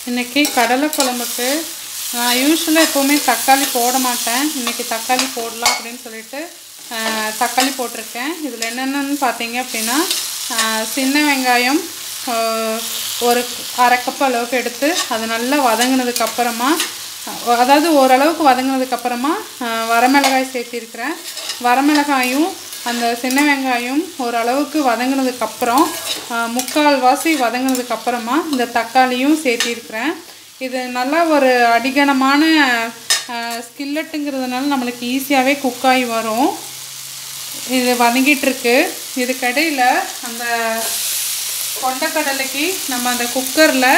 இன்றைக்கி கடலை குழம்புக்கு நான் யூஸ்வலாக எப்போவுமே தக்காளி போட மாட்டேன் இன்றைக்கி தக்காளி போடலாம் அப்படின்னு சொல்லிட்டு ஆஹ், தக்காளி போட்டிருக்கேன் இதில் என்னென்னு பார்த்தீங்க அப்படின்னா ஆஹ், சின்ன வெங்காயம் ஆஹ், ஒரு அரை கப் அளவுக்கு எடுத்து அது நல்லா வதங்கினதுக்கு அப்புறமா அஹ், அதாவது ஓரளவுக்கு வதங்கினதுக்கு அப்புறமா ஆஹ், வரமிளகாய் சேர்த்திருக்கிறேன் வரமிளகாயும் அந்த சின்ன வெங்காயம் ஓரளவுக்கு வதங்கினதுக்கு அப்புறம் ஆஹ், முக்கால் வாசி வதங்கினதுக்கு அப்புறமா இந்த தக்காளியும் சேர்த்திருக்கிறேன் இது நல்லா ஒரு அடிகனமான ஸ்கில்லட்டுங்கிறதுனால நம்மளுக்கு ஈஸியாகவே குக்காகி வரும் இது வதங்கிட்டு இருக்கு இதுக்கடையில் அந்த கொண்டக்கடலைக்கு நம்ம அந்த குக்கரில்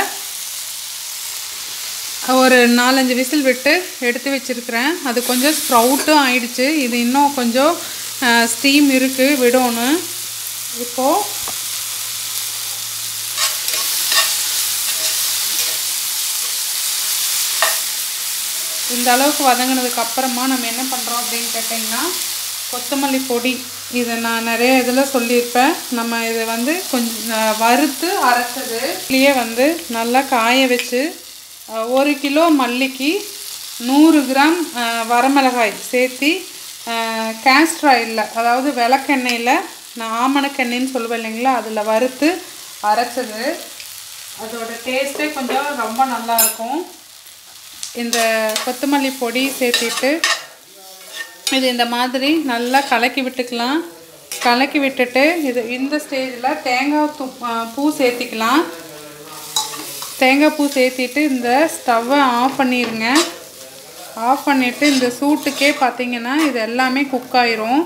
ஒரு நாலஞ்சு விசில் விட்டு எடுத்து வச்சிருக்கிறேன் அது கொஞ்சம் ஸ்ப்ரவுட்டும் ஆயிடுச்சு இது இன்னும் கொஞ்சம் ஸ்டீம் இருக்குது விடணும் இப்போது இந்த அளவுக்கு வதங்கினதுக்கு அப்புறமா நம்ம என்ன பண்ணுறோம் அப்படின்னு கேட்டிங்கன்னா கொத்தமல்லி பொடி இதை நான் நிறைய இதில் சொல்லியிருப்பேன் நம்ம இதை வந்து கொஞ்சம் அஹ், வறுத்து அரைச்சது இதுலேயே வந்து நல்லா காய வச்சு அஹ், ஒரு கிலோ மல்லிக்கு நூறு கிராம் அஹ், வரமிளகாய் சேர்த்தி கேஸ்ட்ர் ஆயிலில் அதாவது விளக்கெண்ணெயில் நான் ஆமணக்கெண்ணெய்ன்னு சொல்லுவேன் இல்லைங்களா அதில் வறுத்து அரைச்சது அதோட டேஸ்ட்டே கொஞ்சம் ரொம்ப நல்லா இருக்கும் இந்த கொத்தமல்லி பொடி சேர்த்திட்டு இது இந்த மாதிரி நல்லா கலக்கி விட்டுக்கலாம் கலக்கி விட்டுட்டு இது இந்த ஸ்டேஜில் தேங்காய் தூ ஆ, பூ சேர்த்திக்கலாம் தேங்காய் பூ சேர்த்திட்டு இந்த ஸ்டவ்வை ஆஃப் பண்ணிடுங்க ஆஃப் பண்ணிவிட்டு இந்த சூட்டுக்கே பார்த்தீங்கன்னா இது எல்லாமே குக் ஆயிரும்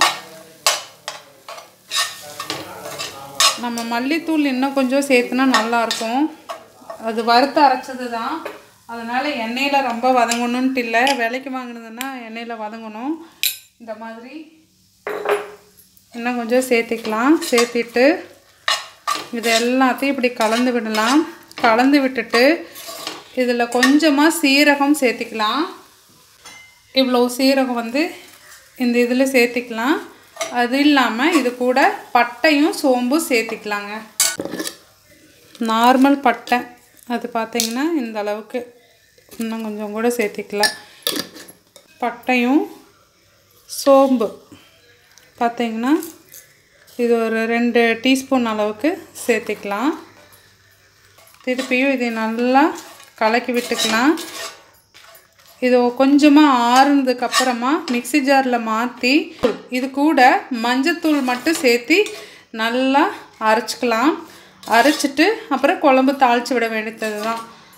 நம்ம மல்லித்தூள் இன்னும் கொஞ்சம் சேர்த்துனா நல்லாயிருக்கும் அது வறுத்து அரைச்சது தான் அதனால் எண்ணெயில் ரொம்ப வதங்கணுன்ட்டு இல்லை விலைக்கு வாங்கினதுன்னா எண்ணெயில் வதங்கணும் இந்த மாதிரி இன்னும் கொஞ்சம் சேர்த்திக்கலாம் சேர்த்திட்டு இது எல்லாத்தையும் இப்படி கலந்து விடலாம் கலந்து விட்டுட்டு இதில் கொஞ்சமாக சீரகம் சேர்த்திக்கலாம் இவ்வளோ சீரகம் வந்து இந்த இதில் சேர்த்திக்கலாம் அது இல்லாமல் இது கூட பட்டையும் சோம்பும் சேர்த்திக்கலாங்க நார்மல் பட்டை அது பார்த்தீங்கன்னா இந்த அளவுக்கு இன்னும் கொஞ்சம் கூட சேர்த்திக்கலாம் பட்டையும் சோம்பு பார்த்தீங்கன்னா இது ஒரு ரெண்டு டீஸ்பூன் அளவுக்கு சேர்த்திக்கலாம் திருப்பியும் இதை நல்லா கலக்கி விட்டுக்கலாம் இது கொஞ்சமாக ஆறுனதுக்கு அப்புறமா மிக்ஸி ஜாரில் மாற்றி இது கூட மஞ்சத்தூள் மட்டும் சேர்த்தி நல்லா அரைச்சிக்கலாம் அரைச்சிட்டு அப்புறம் குழம்பு தாளித்து விட வேண்டியது தான்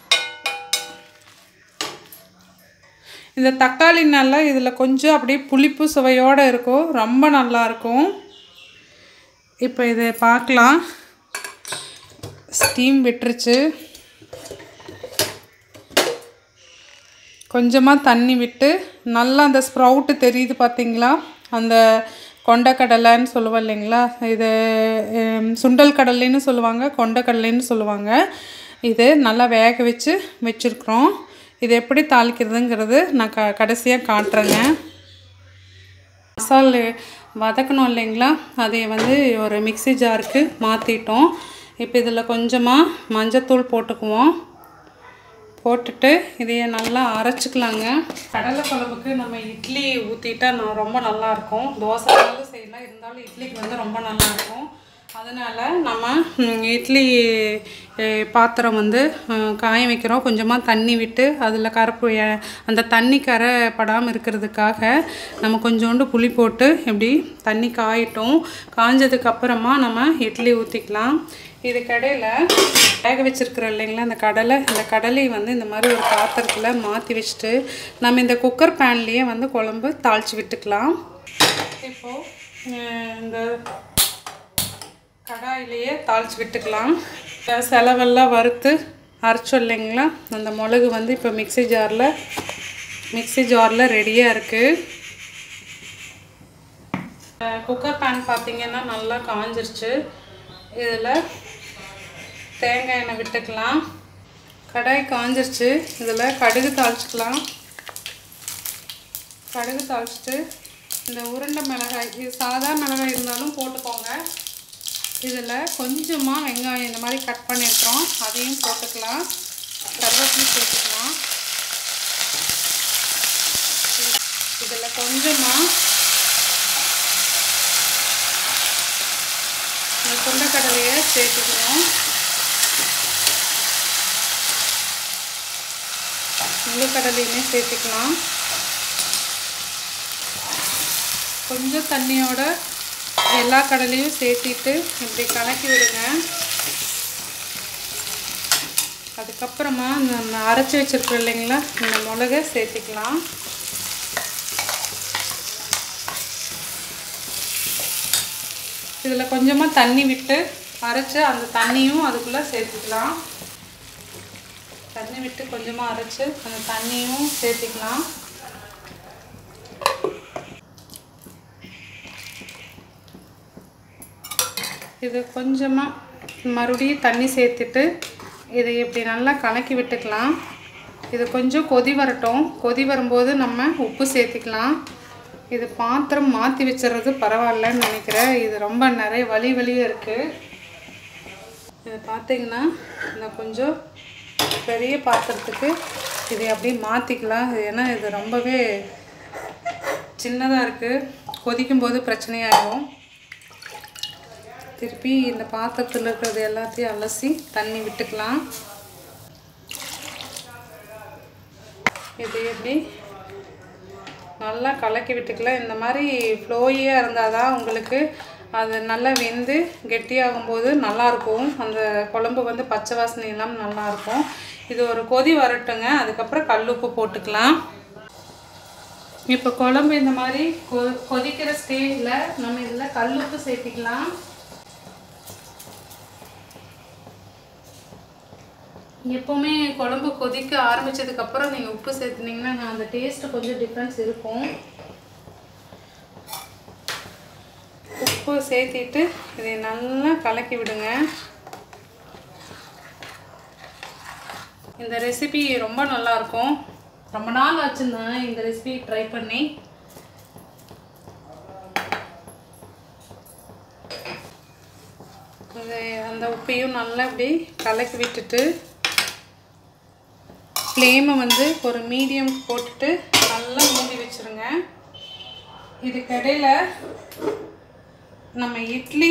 இந்த தக்காளி நல்லா இதில் கொஞ்சம் அப்படியே புளிப்பு சுவையோடு இருக்கும் ரொம்ப நல்லா இருக்கும் இப்போ இதை பார்க்கலாம் ஸ்டீம் விட்டுருச்சு கொஞ்சமாக தண்ணி விட்டு நல்லா அந்த ஸ்ப்ரவுட்டு தெரியுது பார்த்தீங்களா அந்த கொண்டக்கடலைன்னு சொல்லுவோம் இல்லைங்களா இது ஹம், சுண்டல் கடலைன்னு சொல்லுவாங்க கொண்டக்கடலைன்னு சொல்லுவாங்க இது நல்லா வேக வச்சு வச்சுருக்குறோம் இது எப்படி தாளிக்கிறதுங்கிறது நான் க கடைசியாக காட்டுறேங்க மசால் வதக்கணும் இல்லைங்களா அதை வந்து ஒரு மிக்ஸி ஜாருக்கு மாற்றிட்டோம் இப்போ இதில் கொஞ்சமாக மஞ்சத்தூள் போட்டுக்குவோம் போட்டுட்டு இதையே நல்லா அரைச்சிக்கலாங்க கடலை குழம்புக்கு நம்ம இட்லி ஊற்றிட்டா நான் ரொம்ப நல்லாயிருக்கும் தோசைனாலும் செய்யலாம் இருந்தாலும் இட்லிக்கு வந்து ரொம்ப நல்லாயிருக்கும் அதனால் நம்ம ம், இட்லி அஹ், பாத்திரம் வந்து அஹ், காய வைக்கிறோம் கொஞ்சமாக தண்ணி விட்டு அதில் கரப்பு எ- அந்த தண்ணி கரை படாமல் இருக்கிறதுக்காக நம்ம கொஞ்சோண்டு புளி போட்டு இப்படி தண்ணி காயட்டும் காஞ்சதுக்கு அப்புறமா நம்ம இட்லி ஊற்றிக்கலாம் இதுக்கடையில் வேக வச்சுருக்குறோம் இல்லைங்களா அந்த கடலை இந்த கடலையை வந்து இந்த மாதிரி ஒரு பாத்திரத்தில் மாற்றி வச்சுட்டு நம்ம இந்த குக்கர் பேன்லேயே வந்து குழம்பு தாளித்து விட்டுக்கலாம் இப்போது இந்த கடாயிலேயே தாளித்து விட்டுக்கலாம் இந்த செலவெல்லாம் வறுத்து அரைச்சோம் இல்லைங்களா அந்த மிளகு வந்து இப்போ மிக்ஸி ஜாரில் மிக்ஸி ஜாரில் ரெடியாக இருக்குது குக்கர் பேன் பார்த்தீங்கன்னா நல்லா காஞ்சிருச்சு இதில் தேங்காய் எண்ணெய் விட்டுக்கலாம் கடாய் காஞ்சிருச்சு இதில் கடுகு தாளிச்சுக்கலாம் கடுகு தாளிச்சிட்டு இந்த உருண்டை மிளகாய் இது சாதா மிளகாய் இருந்தாலும் போட்டுக்கோங்க இதில் கொஞ்சமாக வெங்காயம் இந்த மாதிரி கட் பண்ணியிருக்கிறோம் அதையும் போட்டுக்கலாம் கருவேப்பிலை சேர்த்துக்கலாம் இதில் கொஞ்சமாக இந்த கொண்டக்கடலையை சேர்த்துக்கணும் முழு கடலையுமே சேர்த்துக்கலாம் கொஞ்சம் தண்ணியோட எல்லா கடலையும் சேர்த்திட்டு இப்படி கலக்கி விடுங்க அதுக்கப்புறமா நம்ம அரைச்சி வச்சிருக்கோம் இல்லைங்களா இந்த மிளகை சேர்த்திக்கலாம் இதில் கொஞ்சமாக தண்ணி விட்டு அரைச்சி அந்த தண்ணியும் அதுக்குள்ளே சேர்த்துக்கலாம் தண்ணி விட்டு கொஞ்சமாக அரைச்சி அந்த தண்ணியும் சேர்த்துக்கலாம் இது கொஞ்சமாக மறுபடியும் தண்ணி சேர்த்துட்டு இதை இப்படி நல்லா கலக்கி விட்டுக்கலாம் இது கொஞ்சம் கொதி வரட்டும் கொதி வரும்போது நம்ம உப்பு சேர்த்திக்கலாம் இது பாத்திரம் மாற்றி வச்சிடுறது பரவாயில்லன்னு நினைக்கிறேன் இது ரொம்ப நிறைய வலி வலியாக இருக்குது இதை பார்த்தீங்கன்னா இந்த கொஞ்சம் பெரிய பாத்திரத்துக்கு இதை அப்படியே மாற்றிக்கலாம் இது ஏன்னா இது ரொம்பவே சின்னதாக இருக்குது கொதிக்கும்போது பிரச்சனையாகும் திருப்பி இந்த பாத்திரத்தில் இருக்கிறது எல்லாத்தையும் அலசி தண்ணி விட்டுக்கலாம் இது எப்படி நல்லா கலக்கி விட்டுக்கலாம் இந்த மாதிரி ஃப்ளோயியாக இருந்தால் தான் உங்களுக்கு அது நல்லா வெந்து கெட்டியாகும்போது நல்லாயிருக்கும் அந்த குழம்பு வந்து பச்சை வாசனை இல்லாமல் நல்லாயிருக்கும் இது ஒரு கொதி வரட்டுங்க அதுக்கப்புறம் கல் உப்பு போட்டுக்கலாம் இப்போ குழம்பு இந்த மாதிரி கொ கொதிக்கிற ஸ்டேஜில் நம்ம இதில் கல் உப்பு சேர்த்திக்கலாம் எப்போவுமே குழம்பு கொதிக்க ஆரம்பித்ததுக்கப்புறம் நீங்கள் உப்பு சேர்த்துனீங்கன்னா நான் அந்த டேஸ்ட்டு கொஞ்சம் டிஃப்ரென்ஸ் இருக்கும் உப்பு சேர்த்திட்டு இதை நல்லா கலக்கி விடுங்க இந்த ரெசிபி ரொம்ப நல்லாயிருக்கும் ரொம்ப நாள் ஆச்சுருந்தேன் இந்த ரெசிபி ட்ரை பண்ணி இது அந்த உப்பையும் நல்லா இப்படி கலக்கி விட்டுட்டு ஃப்ளேமை வந்து ஒரு மீடியம் போட்டுட்டு நல்லா மூடி வச்சுருங்க இதுக்கிடையில் நம்ம இட்லி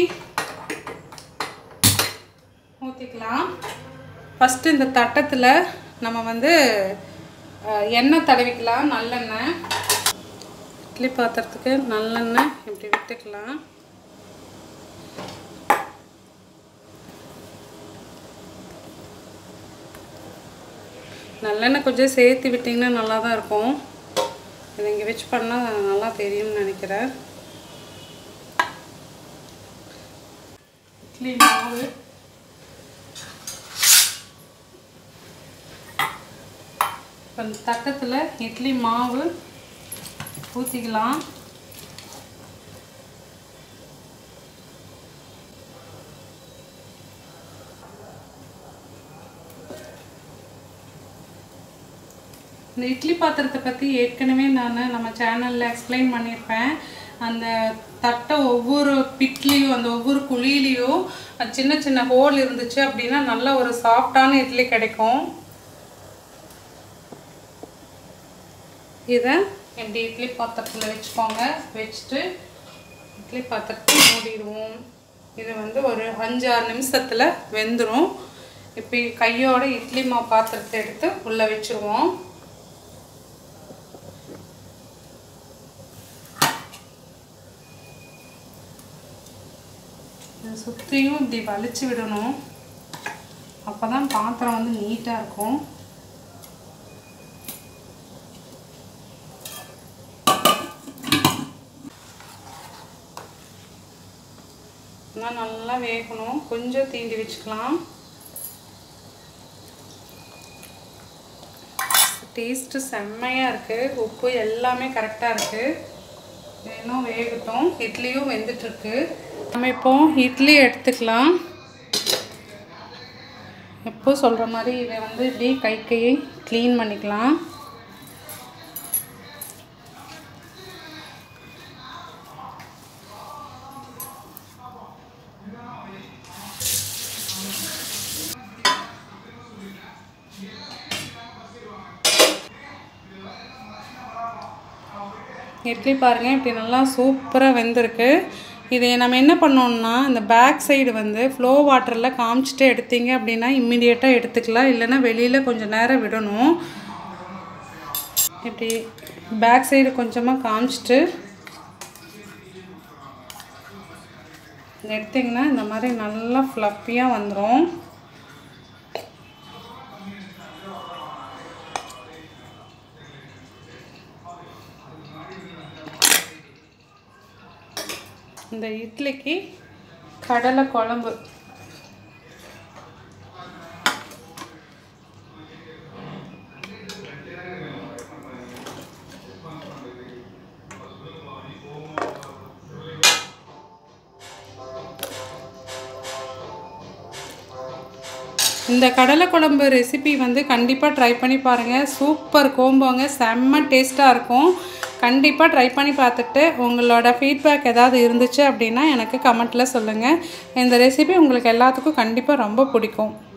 ஊற்றிக்கலாம் ஃபஸ்ட்டு இந்த தட்டத்தில் நம்ம வந்து அஹ், எண்ணெய் தடவிக்கலாம் நல்லெண்ணெய் இட்லி பாத்திரத்துக்கு நல்லெண்ணெய் இப்படி விட்டுக்கலாம் நல்லெண்ணெய் கொஞ்சம் சேர்த்து விட்டிங்கன்னா நல்லா தான் இருக்கும் இதை இங்கே வச்சு பண்ணால் நல்லா தெரியும்னு நினைக்கிறேன் இட்லி மாவு இப்போ இந்த தட்டத்தில் இட்லி மாவு ஊற்றிக்கலாம் இந்த இட்லி பாத்திரத்தை பற்றி ஏற்கனவே நான் நம்ம சேனலில் எக்ஸ்பிளைன் பண்ணியிருப்பேன் அந்த தட்டை ஒவ்வொரு பிட்லேயும் அந்த ஒவ்வொரு குழியிலையும் அது சின்ன சின்ன ஹோல் இருந்துச்சு அப்படின்னா நல்ல ஒரு சாஃப்டான இட்லி கிடைக்கும் இதை இப்படி இட்லி பாத்திரத்தில் வச்சுக்கோங்க வச்சுட்டு இட்லி பாத்திரத்தை மூடிடுவோம் இது வந்து ஒரு அஞ்சு ஆறு நிமிஷத்தில் வெந்துடும் இப்போ கையோட இட்லி மாவு பாத்திரத்தை எடுத்து உள்ளே வச்சுருவோம் இதை சுற்றியும் இப்படி வலிச்சு விடணும் அப்போ தான் பாத்திரம் வந்து நீட்டாக இருக்கும் இன்னும் நல்லா வேகணும் கொஞ்சம் தீண்டி வச்சுக்கலாம் டேஸ்ட்டு செம்மையாக இருக்குது உப்பு எல்லாமே கரெக்டாக இருக்குது இன்னும் வேகட்டும் இட்லியும் வெந்துட்டுருக்கு நம்ம இப்போ இட்லி எடுத்துக்கலாம் எப்போ சொல்கிற மாதிரி இதை வந்து இப்படி கை கையை க்ளீன் பண்ணிக்கலாம் இட்லி பாருங்கள் இப்படி நல்லா சூப்பராக வெந்திருக்கு இதை நம்ம என்ன பண்ணோம்னா இந்த பேக் சைடு வந்து ஃப்ளோ வாட்டரில் காமிச்சிட்டு எடுத்தீங்க அப்படின்னா இம்மிடியேட்டாக எடுத்துக்கலாம் இல்லைன்னா வெளியில் கொஞ்சம் நேரம் விடணும் இப்படி பேக் சைடு கொஞ்சமாக காமிச்சிட்டு எடுத்திங்கன்னா இந்த மாதிரி நல்லா ஃப்ளப்பியாக வந்துடும் இந்த இட்லிக்கு கடலை குழம்பு இந்த கடலை குழம்பு ரெசிபி வந்து கண்டிப்பாக ட்ரை பண்ணி பாருங்கள் சூப்பர் கோம்போங்க செம்ம டேஸ்ட்டாக இருக்கும் கண்டிப்பாக ட்ரை பண்ணி பார்த்துட்டு உங்களோட ஃபீட்பேக் ஏதாவது இருந்துச்சு அப்படின்னா எனக்கு கமெண்ட்டில் சொல்லுங்கள் இந்த ரெசிபி உங்களுக்கு எல்லாத்துக்கும் கண்டிப்பாக ரொம்ப பிடிக்கும்